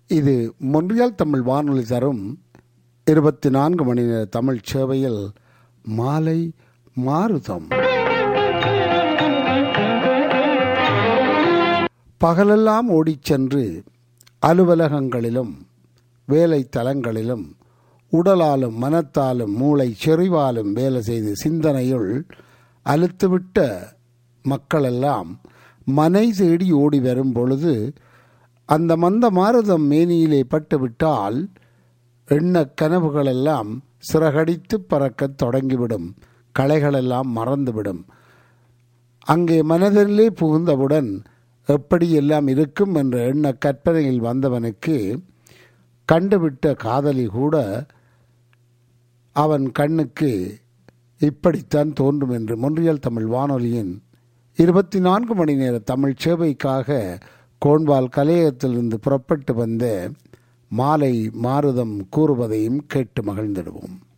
இது மொன்றியால் தமிழ் வானொலி தரும் இருபத்தி நான்கு மணி நேர தமிழ் சேவையில் மாலை மாறுதம் பகலெல்லாம் ஓடிச் சென்று அலுவலகங்களிலும் வேலை தலங்களிலும் உடலாலும் மனத்தாலும் மூளை செறிவாலும் வேலை செய்து சிந்தனையுள் அழுத்துவிட்ட மக்களெல்லாம் மனை தேடி ஓடி வரும் பொழுது அந்த மந்த மாருதம் மேனியிலே பட்டுவிட்டால் எண்ண கனவுகளெல்லாம் சிறகடித்து பறக்கத் தொடங்கிவிடும் களைகளெல்லாம் மறந்துவிடும் அங்கே மனதிலே புகுந்தவுடன் எப்படி எல்லாம் இருக்கும் என்ற எண்ண கற்பனையில் வந்தவனுக்கு கண்டுவிட்ட காதலி கூட அவன் கண்ணுக்கு இப்படித்தான் தோன்றும் என்று மொன்றியல் தமிழ் வானொலியின் இருபத்தி நான்கு மணி நேர தமிழ் சேவைக்காக கோண்வால் கலையகத்திலிருந்து புறப்பட்டு வந்த மாலை மாருதம் கூறுவதையும் கேட்டு மகிழ்ந்திடுவோம்